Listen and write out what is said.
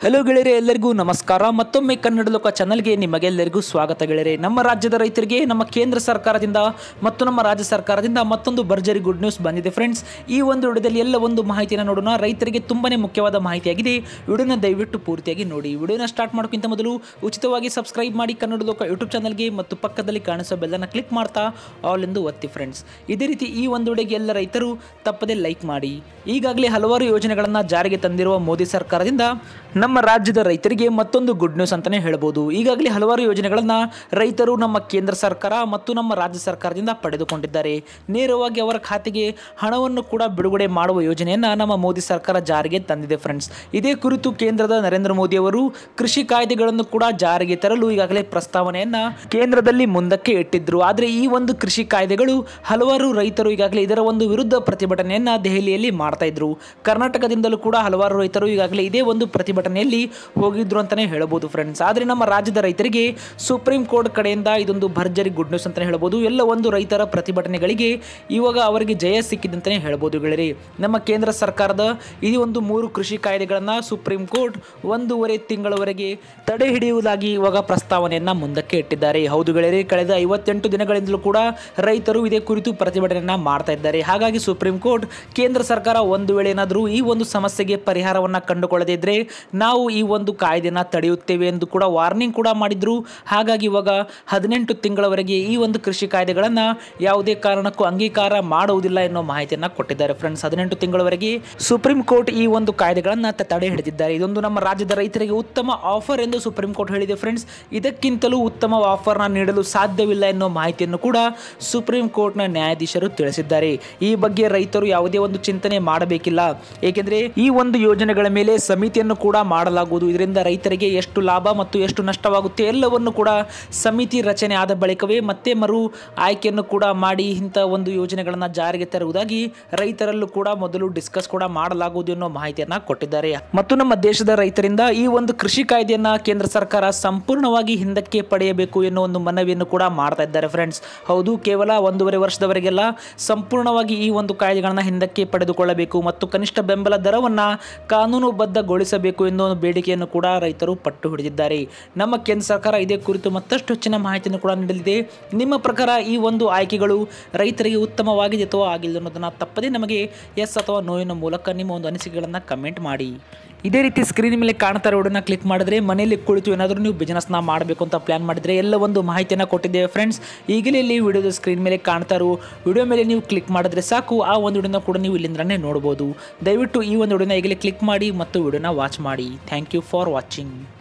hello ಗೆಳೆಯರೆ ಎಲ್ಲರಿಗೂ ನಮಸ್ಕಾರ ಮತ್ತೊಮ್ಮೆ ಕನ್ನಡ ಲೋಕ ಚಾನಲ್ಗೆ ನಿಮಗೆಲ್ಲರಿಗೂ ಸ್ವಾಗತ ಗೆಳೆಯರೆ ನಮ್ಮ ರಾಜ್ಯದ ರೈತರಿಗೆ ನಮ್ಮ ಕೇಂದ್ರ ಸರ್ಕಾರದಿಂದ ಮತ್ತು ನಮ್ಮ ರಾಜ್ಯ ಸರ್ಕಾರದಿಂದ ಮತ್ತೊಂದು ಭರ್ಜರಿ ಗುಡ್ ನ್ಯೂಸ್ ಬಂದಿದೆ ಫ್ರೆಂಡ್ಸ್ ಈ ಒಂದು ವಿಡಿಯೋದಲ್ಲಿ ಎಲ್ಲ ಒಂದು ಮಾಹಿತಿಯನ್ನು ನೋಡೋಣ ರೈತರಿಗೆ ತುಂಬಾನೇ ಮುಖ್ಯವಾದ ಮಾಹಿತಿಯಾಗಿದೆ ವಿಡಿಯೋನ ದಯವಿಟ್ಟು ಪೂರ್ತಿಯಾಗಿ ನೋಡಿ ವಿಡಿಯೋನ ಸ್ಟಾರ್ಟ್ ಮಾಡೋಕ್ಕಿಂತ ಮೊದಲು ಉಚಿತವಾಗಿ ಸಬ್ಸ್ಕ್ರೈಬ್ ಮಾಡಿ ಕನ್ನಡ ಲೋಕ ಯೂಟ್ಯೂಬ್ ಚಾನಲ್ಗೆ ಮತ್ತು ಪಕ್ಕದಲ್ಲಿ ಕಾಣಿಸೋ ಬೆಲ್ಲನ್ನು ಕ್ಲಿಕ್ ಮಾಡ್ತಾ ಆಲ್ ಎಂದು ಒತ್ತಿ ಫ್ರೆಂಡ್ಸ್ ಇದೇ ರೀತಿ ಈ ಒಂದು ವಿಡಿಯೋಗೆ ಎಲ್ಲ ರೈತರು ತಪ್ಪದೆ ಲೈಕ್ ಮಾಡಿ ಈಗಾಗಲೇ ಹಲವಾರು ಯೋಜನೆಗಳನ್ನು ಜಾರಿಗೆ ತಂದಿರುವ ಮೋದಿ ಸರ್ಕಾರದಿಂದ ನಮ್ಮ ರಾಜ್ಯದ ರೈತರಿಗೆ ಮತ್ತೊಂದು ಗುಡ್ ನ್ಯೂಸ್ ಅಂತಲೇ ಹೇಳ್ಬೋದು ಈಗಾಗಲೇ ಹಲವಾರು ಯೋಜನೆಗಳನ್ನು ರೈತರು ನಮ್ಮ ಕೇಂದ್ರ ಸರ್ಕಾರ ಮತ್ತು ನಮ್ಮ ರಾಜ್ಯ ಸರ್ಕಾರದಿಂದ ಪಡೆದುಕೊಂಡಿದ್ದಾರೆ ನೇರವಾಗಿ ಅವರ ಖಾತೆಗೆ ಹಣವನ್ನು ಕೂಡ ಬಿಡುಗಡೆ ಮಾಡುವ ಯೋಜನೆಯನ್ನು ನಮ್ಮ ಮೋದಿ ಸರ್ಕಾರ ಜಾರಿಗೆ ತಂದಿದೆ ಫ್ರೆಂಡ್ಸ್ ಇದೇ ಕುರಿತು ಕೇಂದ್ರದ ನರೇಂದ್ರ ಮೋದಿ ಅವರು ಕೃಷಿ ಕಾಯ್ದೆಗಳನ್ನು ಕೂಡ ಜಾರಿಗೆ ತರಲು ಈಗಾಗಲೇ ಪ್ರಸ್ತಾವನೆಯನ್ನ ಕೇಂದ್ರದಲ್ಲಿ ಮುಂದಕ್ಕೆ ಇಟ್ಟಿದ್ರು ಆದರೆ ಈ ಒಂದು ಕೃಷಿ ಕಾಯ್ದೆಗಳು ಹಲವಾರು ರೈತರು ಈಗಾಗಲೇ ಇದರ ಒಂದು ವಿರುದ್ಧ ಪ್ರತಿಭಟನೆಯನ್ನ ದೆಹಲಿಯಲ್ಲಿ ಮಾಡ್ತಾ ಇದ್ರು ಕರ್ನಾಟಕದಿಂದಲೂ ಕೂಡ ಹಲವಾರು ರೈತರು ಈಗಾಗಲೇ ಇದೇ ಒಂದು ಪ್ರತಿಭಟನೆಯಲ್ಲಿ ಹೋಗಿದ್ರು ಅಂತಾನೆ ಹೇಳಬಹುದು ಫ್ರೆಂಡ್ಸ್ ಆದರೆ ನಮ್ಮ ರಾಜ್ಯದ ರೈತರಿಗೆ ಸುಪ್ರೀಂ ಕೋರ್ಟ್ ಕಡೆಯಿಂದ ಇದೊಂದು ಭರ್ಜರಿ ಗುಡ್ ನ್ಯೂಸ್ ಅಂತಾನೆ ಹೇಳ್ಬೋದು ಎಲ್ಲ ಒಂದು ರೈತರ ಪ್ರತಿಭಟನೆಗಳಿಗೆ ಇವಾಗ ಅವರಿಗೆ ಜಯ ಸಿಕ್ಕಿದಂತಾನೆ ಹೇಳ್ಬೋದು ಗೆಳೆಯರಿ ನಮ್ಮ ಕೇಂದ್ರ ಸರ್ಕಾರದ ಈ ಒಂದು ಮೂರು ಕೃಷಿ ಕಾಯ್ದೆಗಳನ್ನ ಸುಪ್ರೀಂ ಕೋರ್ಟ್ ಒಂದೂವರೆ ತಿಂಗಳವರೆಗೆ ತಡೆ ಹಿಡಿಯುವುದಾಗಿ ಇವಾಗ ಪ್ರಸ್ತಾವನೆಯನ್ನ ಮುಂದಕ್ಕೆ ಇಟ್ಟಿದ್ದಾರೆ ಹೌದು ಗೆಳೆಯರಿ ಕಳೆದ ಐವತ್ತೆಂಟು ದಿನಗಳಿಂದಲೂ ಕೂಡ ರೈತರು ಇದೇ ಕುರಿತು ಪ್ರತಿಭಟನೆಯನ್ನ ಮಾಡ್ತಾ ಇದ್ದಾರೆ ಹಾಗಾಗಿ ಸುಪ್ರೀಂ ಕೋರ್ಟ್ ಕೇಂದ್ರ ಸರ್ಕಾರ ಒಂದು ವೇಳೆ ಏನಾದರೂ ಈ ಒಂದು ಸಮಸ್ಯೆಗೆ ಪರಿಹಾರವನ್ನ ಕಂಡುಕೊಳ್ಳದೇ ಇದ್ರೆ ನಾವು ಈ ಒಂದು ಕಾಯ್ದೆನ ತಡೆಯುತ್ತೇವೆ ಎಂದು ಕೂಡ ವಾರ್ನಿಂಗ್ ಕೂಡ ಮಾಡಿದ್ರು ಹಾಗಾಗಿ ಇವಾಗ ಹದಿನೆಂಟು ತಿಂಗಳವರೆಗೆ ಈ ಒಂದು ಕೃಷಿ ಕಾಯ್ದೆಗಳನ್ನ ಯಾವುದೇ ಕಾರಣಕ್ಕೂ ಅಂಗೀಕಾರ ಮಾಡುವುದಿಲ್ಲ ಎನ್ನುವ ಮಾಹಿತಿಯನ್ನ ಕೊಟ್ಟಿದ್ದಾರೆ ಫ್ರೆಂಡ್ಸ್ ಹದಿನೆಂಟು ತಿಂಗಳವರೆಗೆ ಸುಪ್ರೀಂ ಕೋರ್ಟ್ ಈ ಒಂದು ಕಾಯ್ದೆಗಳನ್ನ ತ- ತಡೆ ಹಿಡಿದಿದ್ದಾರೆ ಇದೊಂದು ನಮ್ಮ ರಾಜ್ಯದ ರೈತರಿಗೆ ಉತ್ತಮ ಆಫರ್ ಎಂದು ಸುಪ್ರೀಂ ಕೋರ್ಟ್ ಹೇಳಿದೆ ಫ್ರೆಂಡ್ಸ್ ಇದಕ್ಕಿಂತಲೂ ಉತ್ತಮ ಆಫರ್ನ ನೀಡಲು ಸಾಧ್ಯವಿಲ್ಲ ಎನ್ನುವ ಮಾಹಿತಿಯನ್ನು ಕೂಡ ಸುಪ್ರೀಂ ಕೋರ್ಟ್ನ ನ್ಯಾಯಾಧೀಶರು ತಿಳಿಸಿದ್ದಾರೆ ಈ ಬಗ್ಗೆ ರೈತರು ಯಾವುದೇ ಒಂದು ಚಿಂತನೆ ಮಾಡಬೇಕಿಲ್ಲ ಏಕೆಂದರೆ ಈ ಒಂದು ಯೋಜನೆಗಳ ಮೇಲೆ ಸಮಿತಿಯನ್ನು ಕೂಡ ಮಾಡಲಾಗುವುದು ಇದರಿಂದ ರೈತರಿಗೆ ಎಷ್ಟು ಲಾಭ ಮತ್ತು ಎಷ್ಟು ನಷ್ಟವಾಗುತ್ತೆ ಎಲ್ಲವನ್ನು ಕೂಡ ಸಮಿತಿ ರಚನೆ ಆದ ಬಳಿಕವೇ ಮತ್ತೆ ಮರು ಆಯ್ಕೆಯನ್ನು ಕೂಡ ಮಾಡಿ ಇಂಥ ಒಂದು ಯೋಜನೆಗಳನ್ನು ಜಾರಿಗೆ ತರುವುದಾಗಿ ರೈತರಲ್ಲೂ ಕೂಡ ಮೊದಲು ಡಿಸ್ಕಸ್ ಕೂಡ ಮಾಡಲಾಗುವುದು ಅನ್ನೋ ಮಾಹಿತಿಯನ್ನ ಕೊಟ್ಟಿದ್ದಾರೆ ಮತ್ತು ನಮ್ಮ ದೇಶದ ರೈತರಿಂದ ಈ ಒಂದು ಕೃಷಿ ಕಾಯ್ದೆಯನ್ನ ಕೇಂದ್ರ ಸರ್ಕಾರ ಸಂಪೂರ್ಣವಾಗಿ ಹಿಂದಕ್ಕೆ ಪಡೆಯಬೇಕು ಎನ್ನುವ ಒಂದು ಮನವಿಯನ್ನು ಕೂಡ ಮಾಡ್ತಾ ಇದ್ದಾರೆ ಫ್ರೆಂಡ್ಸ್ ಹೌದು ಕೇವಲ ಒಂದೂವರೆ ವರ್ಷದವರೆಗೆಲ್ಲ ಸಂಪೂರ್ಣವಾಗಿ ಈ ಒಂದು ಕಾಯ್ದೆಗಳನ್ನ ಹಿಂದಕ್ಕೆ ಪಡೆದುಕೊಳ್ಳಬೇಕು ಮತ್ತು ಕನಿಷ್ಠ ಬೆಂಬಲ ದರವನ್ನ ಕಾನೂನುಬದ್ಧಗೊಳಿಸಬೇಕು ಎನ್ನುವ ಒಂದು ಬೇಡಿಕೆಯನ್ನು ಕೂಡ ರೈತರು ಪಟ್ಟು ಹಿಡಿದಿದ್ದಾರೆ ನಮ್ಮ ಕೇಂದ್ರ ಸರ್ಕಾರ ಇದೇ ಕುರಿತು ಮತ್ತಷ್ಟು ಹೆಚ್ಚಿನ ಮಾಹಿತಿಯನ್ನು ಕೂಡ ನೀಡಲಿದೆ ನಿಮ್ಮ ಪ್ರಕಾರ ಈ ಒಂದು ಆಯ್ಕೆಗಳು ರೈತರಿಗೆ ಉತ್ತಮವಾಗಿದೆ ಅಥವಾ ಆಗಿಲ್ಲ ಅನ್ನೋದನ್ನ ತಪ್ಪದೇ ನಮಗೆ ಎಸ್ ಅಥವಾ ನೋವಿನ ಮೂಲಕ ನಿಮ್ಮ ಒಂದು ಅನಿಸಿಕೆಗಳನ್ನು ಕಮೆಂಟ್ ಮಾಡಿ ಇದೇ ರೀತಿ ಸ್ಕ್ರೀನ್ ಮೇಲೆ ಕಾಣ್ತಾ ಇರೋಡನ್ನ ಕ್ಲಿಕ್ ಮಾಡಿದ್ರೆ ಮನೆಯಲ್ಲಿ ಕುಳಿತು ಏನಾದರೂ ನೀವು ಬಿಸ್ನೆಸ್ನ ಮಾಡಬೇಕು ಅಂತ ಪ್ಲಾನ್ ಮಾಡಿದ್ರೆ ಎಲ್ಲ ಒಂದು ಮಾಹಿತಿಯನ್ನು ಕೊಟ್ಟಿದ್ದೇವೆ ಫ್ರೆಂಡ್ಸ್ ಈಗಲೇ ಇಲ್ಲಿ ವಿಡಿಯೋದ ಸ್ಕ್ರೀನ್ ಮೇಲೆ ಕಾಣ್ತಾ ಇರೋ ವಿಡಿಯೋ ಮೇಲೆ ನೀವು ಕ್ಲಿಕ್ ಮಾಡಿದ್ರೆ ಸಾಕು ಆ ಒಂದು ವಿಡಿಯೋನ ಕೂಡ ನೀವು ಇಲ್ಲಿಂದನೇ ನೋಡ್ಬೋದು ದಯವಿಟ್ಟು ಈ ಒಂದು ವಿಡಿಯೋನ ಈಗಲೇ ಕ್ಲಿಕ್ ಮಾಡಿ ಮತ್ತು ವಿಡಿಯೋನ ವಾಚ್ ಮಾಡಿ ಥ್ಯಾಂಕ್ ಯು ಫಾರ್ ವಾಚಿಂಗ್